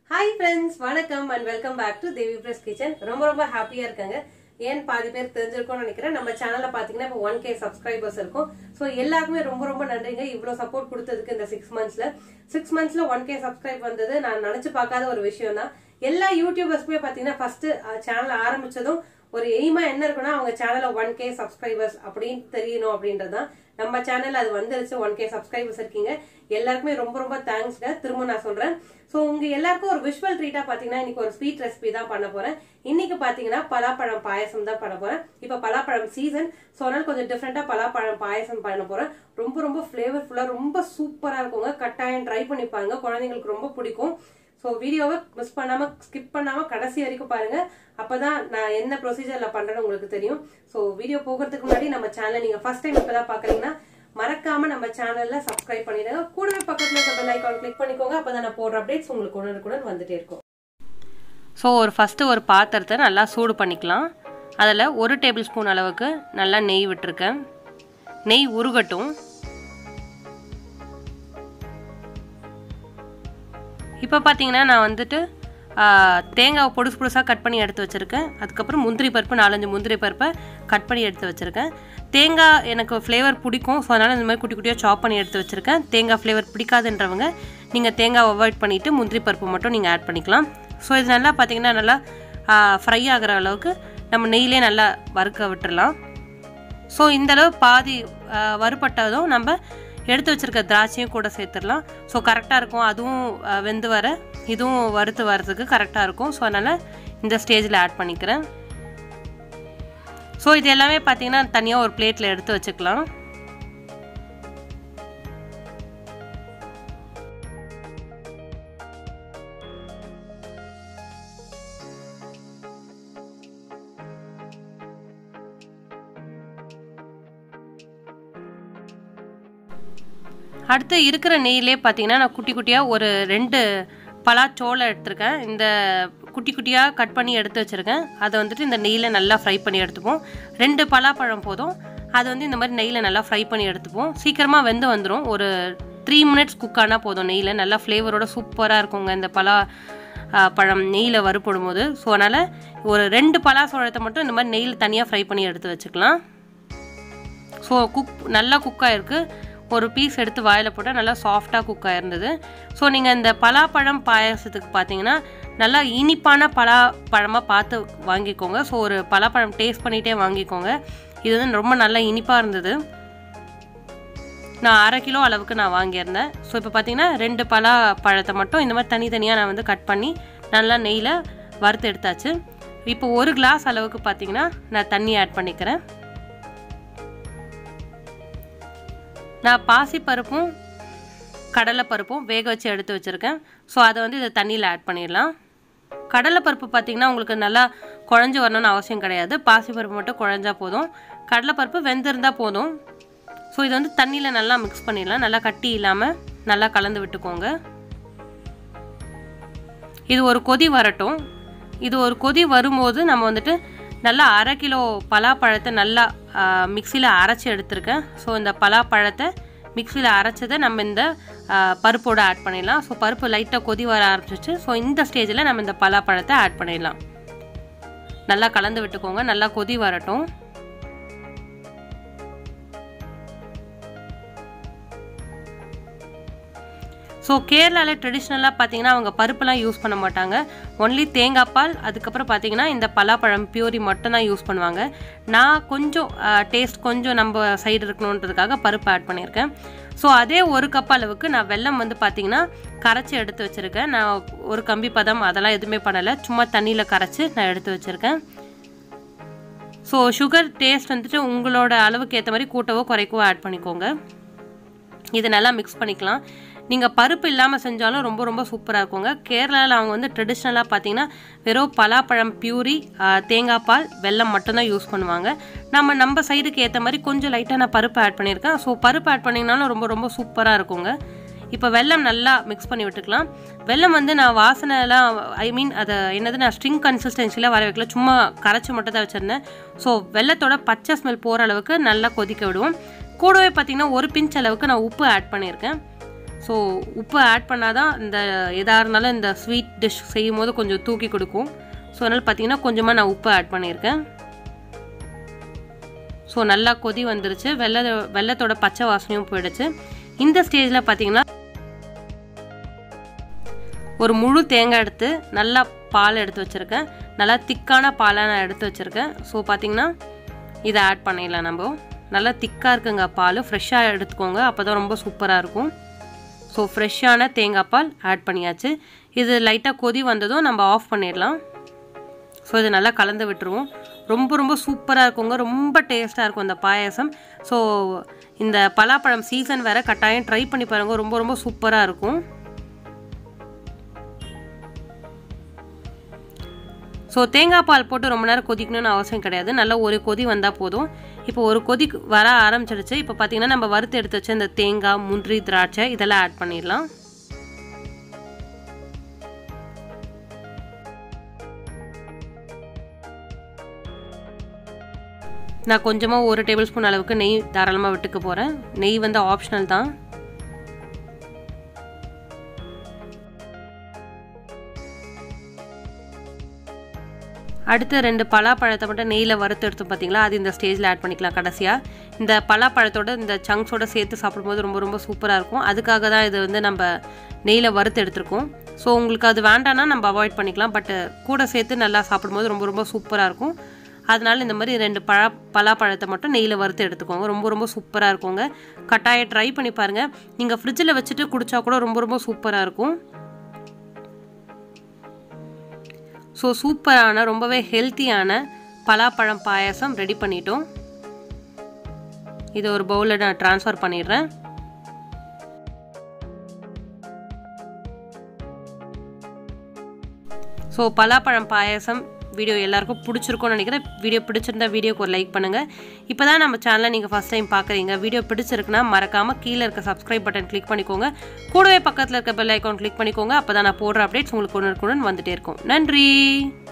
hi friends வணக்கம் and welcome back to Devi press kitchen ரொம்ப ரொம்ப ஹாப்பியா இருக்காங்க ஏன் பாதி பேர் தெரிஞ்சிருக்கும்னு நினைக்கிறேன் நம்ம சேனல்ல பாத்தீங்கன்னா இப்போ ஒன் கே சப்ஸ்கிரைபர்ஸ் இருக்கும் ஸோ எல்லாருக்குமே ரொம்ப ரொம்ப நன்றிங்க இவ்வளவு சப்போர்ட் கொடுத்ததுக்கு இந்த சிக்ஸ் மந்த்ஸ்ல சிக்ஸ் மந்த்ஸ்ல ஒன் கே சப்ஸ்கிரைப் வந்தது நான் நினைச்சு பார்க்காத ஒரு விஷயம் தான் எல்லா யூடியூபர்ஸ்க்குமே பாத்தீங்கன்னா ஃபர்ஸ்ட் சேனல் ஆரம்பிச்சதும் ஒரு எய்மா என்ன இருக்குன்னா அவங்க சேனல்ல ஒன் கே சப்ஸ்கிரைபர்ஸ் அப்படின்னு தெரியணும் அப்படின்றதுதான் நம்ம சேனல் அது வந்துருச்சு ஒன் கே சப்ஸ்கிரைபர்ஸ் இருக்கீங்க எல்லாருக்குமே ரொம்ப ரொம்ப தேங்க்ஸ்ங்க திரும்ப நான் சொல்றேன் ஸோ உங்க எல்லாருக்கும் ஒரு விஷுவல் ட்ரீட்டா பாத்தீங்கன்னா இன்னைக்கு ஒரு ஸ்வீட் ரெசிபி தான் பண்ண போறேன் இன்னைக்கு பாத்தீங்கன்னா பலாப்பழம் பாயசம் தான் பண்ண போறேன் இப்ப பலாப்பழம் சீசன் ஸோ அதனால கொஞ்சம் டிஃப்ரெண்டா பலாப்பழம் பாயசம் பண்ண போறேன் ரொம்ப ரொம்ப ஃபிளேவர்ஃபுல்லா ரொம்ப சூப்பரா இருக்குங்க கட்டாயம் ட்ரை பண்ணி பாருங்க குழந்தைங்களுக்கு ரொம்ப பிடிக்கும் ஸோ வீடியோவை மிஸ் பண்ணாம ஸ்கிப் பண்ணாம கடைசி வரைக்கும் பாருங்க அப்பதான் நான் என்ன ப்ரொசீஜர்ல பண்றேன்னு உங்களுக்கு தெரியும் ஸோ வீடியோ போகிறதுக்கு முன்னாடி நம்ம சேனலை நீங்க ஃபர்ஸ்ட் டைம் இப்பதான் பாக்குறீங்கன்னா மறக்காம நம்ம சேனல்ல சப்ஸ்கிரைப் பண்ணிடுங்க கூடவே பக்கத்துல இருக்க பெல் ஐக்கான் கிளிக் பண்ணிக்கோங்க அப்பதான் நான் போடுற அப்டேட்ஸ் உங்களுக்கு உடனுக்குடன் வந்துட்டே இருக்கும் ஸோ ஒரு ஃபஸ்ட்டு ஒரு பாத்திரத்தை நல்லா சூடு பண்ணிக்கலாம் அதில் ஒரு டேபிள் ஸ்பூன் அளவுக்கு நல்லா நெய் விட்டுருக்கேன் நெய் உருகட்டும் இப்போ பார்த்தீங்கன்னா நான் வந்துட்டு தேங்காவை பொடுசு பொடுசாக கட் பண்ணி எடுத்து வச்சுருக்கேன் அதுக்கப்புறம் முந்திரி பருப்பு நாலஞ்சு முந்திரி பருப்பை கட் பண்ணி எடுத்து வச்சுருக்கேன் தேங்காய் எனக்கு ஃப்ளேவர் பிடிக்கும் ஸோ அதனால் இந்த மாதிரி குட்டி குட்டியாக சாப் பண்ணி எடுத்து வச்சுருக்கேன் தேங்காய் ஃப்ளேவர் பிடிக்காதுன்றவங்க நீங்கள் தேங்காய் அவாய்ட் பண்ணிவிட்டு முந்திரி பருப்பு மட்டும் நீங்கள் ஆட் பண்ணிக்கலாம் ஸோ இது நல்லா பார்த்தீங்கன்னா நல்லா ஃப்ரை ஆகிற அளவுக்கு நம்ம நெய்லே நல்லா வறுக்க விட்டுறலாம் ஸோ இந்தளவு பாதி வறுபட்டதும் நம்ம எடுத்து வச்சுருக்க திராட்சையும் கூட சேர்த்துடலாம் ஸோ கரெக்டாக இருக்கும் அதுவும் வெந்து வர இதுவும் வறுத்து வரதுக்கு கரெக்டாக இருக்கும் ஸோ அதனால் இந்த ஸ்டேஜில் ஆட் பண்ணிக்கிறேன் ஸோ இது எல்லாமே பார்த்தீங்கன்னா தனியாக ஒரு பிளேட்டில் எடுத்து வச்சுக்கலாம் அடுத்து இருக்கிற நெய்யிலே பார்த்தீங்கன்னா நான் குட்டி குட்டியாக ஒரு ரெண்டு பலாச்சோளம் எடுத்திருக்கேன் இந்த குட்டி குட்டியாக கட் பண்ணி எடுத்து வச்சுருக்கேன் அதை வந்துட்டு இந்த நெய்யில் நல்லா ஃப்ரை பண்ணி எடுத்துப்போம் ரெண்டு பலாப்பழம் போதும் அது வந்து இந்த மாதிரி நெய்யில் நல்லா ஃப்ரை பண்ணி எடுத்துப்போம் சீக்கிரமாக வெந்து வந்துடும் ஒரு த்ரீ மினிட்ஸ் குக் ஆனால் போதும் நெய்யில் நல்லா ஃப்ளேவரோட சூப்பராக இருக்குங்க இந்த பலா பழம் நெய்யில் வறுப்படும் போது ஸோ அதனால் ஒரு ரெண்டு பலாசோளத்தை மட்டும் இந்த மாதிரி நெய்யில் தனியாக ஃப்ரை பண்ணி எடுத்து வச்சுக்கலாம் ஸோ குக் நல்லா குக் ஆகிருக்கு ஒரு பீஸ் எடுத்து வாயில் போட்டால் நல்லா சாஃப்டாக குக் ஆயிருந்தது ஸோ நீங்கள் இந்த பலாப்பழம் பாயாசத்துக்கு பார்த்தீங்கன்னா நல்லா இனிப்பான பலாப்பழமாக பார்த்து வாங்கிக்கோங்க ஸோ ஒரு பலாப்பழம் டேஸ்ட் பண்ணிகிட்டே வாங்கிக்கோங்க இது வந்து ரொம்ப நல்லா இனிப்பாக இருந்தது நான் அரை கிலோ அளவுக்கு நான் வாங்கியிருந்தேன் ஸோ இப்போ பார்த்தீங்கன்னா ரெண்டு பலா பழத்தை மட்டும் இந்த மாதிரி தனித்தனியாக நான் வந்து கட் பண்ணி நல்லா நெய்யில் வறுத்து எடுத்தாச்சு இப்போ ஒரு கிளாஸ் அளவுக்கு பார்த்தீங்கன்னா நான் தண்ணி ஆட் பண்ணிக்கிறேன் நான் பாசிப்பருப்பும் கடலைப்பருப்பும் வேக வச்சு எடுத்து வச்சுருக்கேன் ஸோ அதை வந்து இதை தண்ணியில் ஆட் பண்ணிடலாம் கடலைப்பருப்பு பார்த்திங்கன்னா உங்களுக்கு நல்லா குழஞ்சி வரணும்னு அவசியம் கிடையாது பாசிப்பருப்பு மட்டும் குழஞ்சா போதும் கடலைப்பருப்பு வெந்திருந்தால் போதும் ஸோ இதை வந்து தண்ணியில் நல்லா மிக்ஸ் பண்ணிடலாம் நல்லா கட்டி இல்லாமல் நல்லா கலந்து விட்டுக்கோங்க இது ஒரு கொதி வரட்டும் இது ஒரு கொதி வரும்போது நம்ம வந்துட்டு நல்லா அரை கிலோ பலாப்பழத்தை நல்லா மிக்சியில் அரைச்சி எடுத்திருக்கேன் ஸோ இந்த பலாப்பழத்தை மிக்சியில் அரைச்சதை நம்ம இந்த பருப்போடு ஆட் பண்ணிடலாம் ஸோ பருப்பு லைட்டாக கொதி வர ஆரம்பிச்சிச்சு ஸோ இந்த ஸ்டேஜில் நம்ம இந்த பலாப்பழத்தை ஆட் பண்ணிடலாம் நல்லா கலந்து விட்டுக்கோங்க நல்லா கொதி வரட்டும் ஸோ கேரளாவில் ட்ரெடிஷ்னலாக பார்த்தீங்கன்னா அவங்க பருப்புலாம் யூஸ் பண்ண மாட்டாங்க ஒன்லி தேங்காய் பால் அதுக்கப்புறம் பார்த்தீங்கன்னா இந்த பலாப்பழம் பியூரி மட்டும்தான் யூஸ் பண்ணுவாங்க நான் கொஞ்சம் டேஸ்ட் கொஞ்சம் நம்ம சைடு இருக்கணுன்றதுக்காக பருப்பு ஆட் பண்ணியிருக்கேன் ஸோ அதே ஒரு கப் அளவுக்கு நான் வெல்லம் வந்து பார்த்தீங்கன்னா கரைச்சி எடுத்து வச்சுருக்கேன் நான் ஒரு கம்பி பதம் அதெல்லாம் எதுவுமே பண்ணலை சும்மா தண்ணியில் கரைச்சி நான் எடுத்து வச்சுருக்கேன் ஸோ சுகர் டேஸ்ட் வந்துட்டு உங்களோட அளவுக்கு ஏற்ற மாதிரி கூட்டவோ குறைக்கவோ ஆட் பண்ணிக்கோங்க இது நல்லா மிக்ஸ் பண்ணிக்கலாம் நீங்கள் பருப்பு இல்லாமல் செஞ்சாலும் ரொம்ப ரொம்ப சூப்பராக இருக்குங்க கேரளாவில் அவங்க வந்து ட்ரெடிஷ்னலாக பார்த்தீங்கன்னா வெறும் பலாப்பழம் பியூரி தேங்காய் பால் வெல்லம் மட்டும்தான் யூஸ் பண்ணுவாங்க நம்ம நம்ம சைடுக்கு ஏற்ற மாதிரி கொஞ்சம் லைட்டாக நான் பருப்பு ஆட் பண்ணியிருக்கேன் ஸோ பருப்பு ஆட் பண்ணிங்கனாலும் ரொம்ப ரொம்ப சூப்பராக இருக்குங்க இப்போ வெல்லம் நல்லா மிக்ஸ் பண்ணி விட்டுக்கலாம் வெல்லம் வந்து நான் வாசனைலாம் ஐ மீன் அதை என்னது நான் ஸ்ட்ரிங் கன்சிஸ்டன்சியில் வர வைக்கல சும்மா கரைச்சி மட்டும் தான் வச்சுருந்தேன் ஸோ வெள்ளத்தோட பச்சை ஸ்மெல் போகிற அளவுக்கு நல்லா கொதிக்க விடுவோம் கூடவே பார்த்திங்கன்னா ஒரு பிஞ்ச் அளவுக்கு நான் உப்பு ஆட் பண்ணியிருக்கேன் ஸோ உப்பு ஆட் பண்ணால் தான் இந்த எதாக இருந்தாலும் இந்த ஸ்வீட் டிஷ் செய்யும் போது கொஞ்சம் தூக்கி கொடுக்கும் ஸோ அதனால் பார்த்தீங்கன்னா கொஞ்சமாக நான் உப்பு ஆட் பண்ணியிருக்கேன் ஸோ நல்லா கொதி வந்துருச்சு வெள்ளை வெள்ளத்தோட பச்சை வாசனையும் போயிடுச்சு இந்த ஸ்டேஜில் பார்த்தீங்கன்னா ஒரு முழு தேங்காய் எடுத்து நல்லா பால் எடுத்து வச்சுருக்கேன் நல்லா திக்கான பாலை நான் எடுத்து வச்சுருக்கேன் ஸோ பார்த்தீங்கன்னா இதை ஆட் பண்ணிடலாம் நம்ம நல்லா திக்காக இருக்குங்க பால் ஃப்ரெஷ்ஷாக எடுத்துக்கோங்க அப்போ தான் ரொம்ப சூப்பராக இருக்கும் ஸோ ஃப்ரெஷ்ஷான தேங்காய் பால் ஆட் பண்ணியாச்சு இது லைட்டாக கொதி வந்ததும் நம்ம ஆஃப் பண்ணிடலாம் ஸோ இது நல்லா கலந்து விட்டுருவோம் ரொம்ப ரொம்ப சூப்பராக இருக்குங்க ரொம்ப டேஸ்ட்டாக இருக்கும் இந்த பாயாசம் ஸோ இந்த பலாப்பழம் சீசன் வேறு கட்டாயம் ட்ரை பண்ணி பாருங்கள் ரொம்ப ரொம்ப சூப்பராக இருக்கும் ஸோ தேங்காய் பால் போட்டு ரொம்ப நேரம் கொதிக்கணும்னு அவசியம் கிடையாது நல்லா ஒரு கொதி வந்தால் போதும் இப்போ ஒரு கொதி வர ஆரம்பிச்சிடுச்சு இப்போ பார்த்தீங்கன்னா நம்ம வறுத்து எடுத்து வச்ச இந்த தேங்காய் முந்திரி திராட்சை இதெல்லாம் ஆட் பண்ணிடலாம் நான் கொஞ்சமாக ஒரு டேபிள் ஸ்பூன் அளவுக்கு நெய் தாராளமாக விட்டுக்க போகிறேன் நெய் வந்து ஆப்ஷனல் தான் அடுத்து ரெண்டு பலாப்பழத்தை மட்டும் நெய்யில் வறுத்து எடுத்து பார்த்தீங்களா அது இந்த ஸ்டேஜில் ஆட் பண்ணிக்கலாம் கடைசியாக இந்த பலாப்பழத்தோட இந்த சங்க்ஸோட சேர்த்து சாப்பிடும்போது ரொம்ப ரொம்ப சூப்பராக இருக்கும் அதுக்காக தான் இது வந்து நம்ம நெய்யில் வறுத்து எடுத்திருக்கோம் ஸோ உங்களுக்கு அது வேண்டாம்னா நம்ம அவாய்ட் பண்ணிக்கலாம் பட் கூட சேர்த்து நல்லா சாப்பிடும்போது ரொம்ப ரொம்ப சூப்பராக இருக்கும் அதனால் இந்த மாதிரி ரெண்டு பழ பலாப்பழத்தை மட்டும் நெய்யில் வறுத்து எடுத்துக்கோங்க ரொம்ப ரொம்ப சூப்பராக இருக்குங்க கட்டாயம் ட்ரை பண்ணி பாருங்கள் நீங்கள் ஃப்ரிட்ஜில் வச்சுட்டு குடித்தா கூட ரொம்ப ரொம்ப சூப்பராக இருக்கும் ஸோ சூப்பரான ரொம்பவே ஹெல்த்தியான பலாப்பழம் பாயாசம் ரெடி பண்ணிட்டோம் இதை ஒரு பவுலில் நான் ட்ரான்ஸ்ஃபர் பண்ணிடுறேன் ஸோ பலாப்பழம் பாயாசம் வீடியோ எல்லாருக்கும் பிடிச்சிருக்கும்னு நினைக்கிறேன் வீடியோ பிடிச்சிருந்தா வீடியோக்கு ஒரு லைக் பண்ணுங்கள் இப்போ தான் நம்ம சேனலை நீங்கள் ஃபஸ்ட் டைம் பார்க்குறீங்க வீடியோ பிடிச்சிருக்குன்னா மறக்காமல் கீழே இருக்க சப்ஸ்கிரைப் பட்டன் கிளிக் பண்ணிக்கோங்க கூடவே பக்கத்தில் இருக்க பெல் ஐக்கான் கிளிக் பண்ணிக்கோங்க அப்போ தான் நான் போடுற அப்டேட்ஸ் உங்களுக்கு ஒன்று வந்துட்டே இருக்கும் நன்றி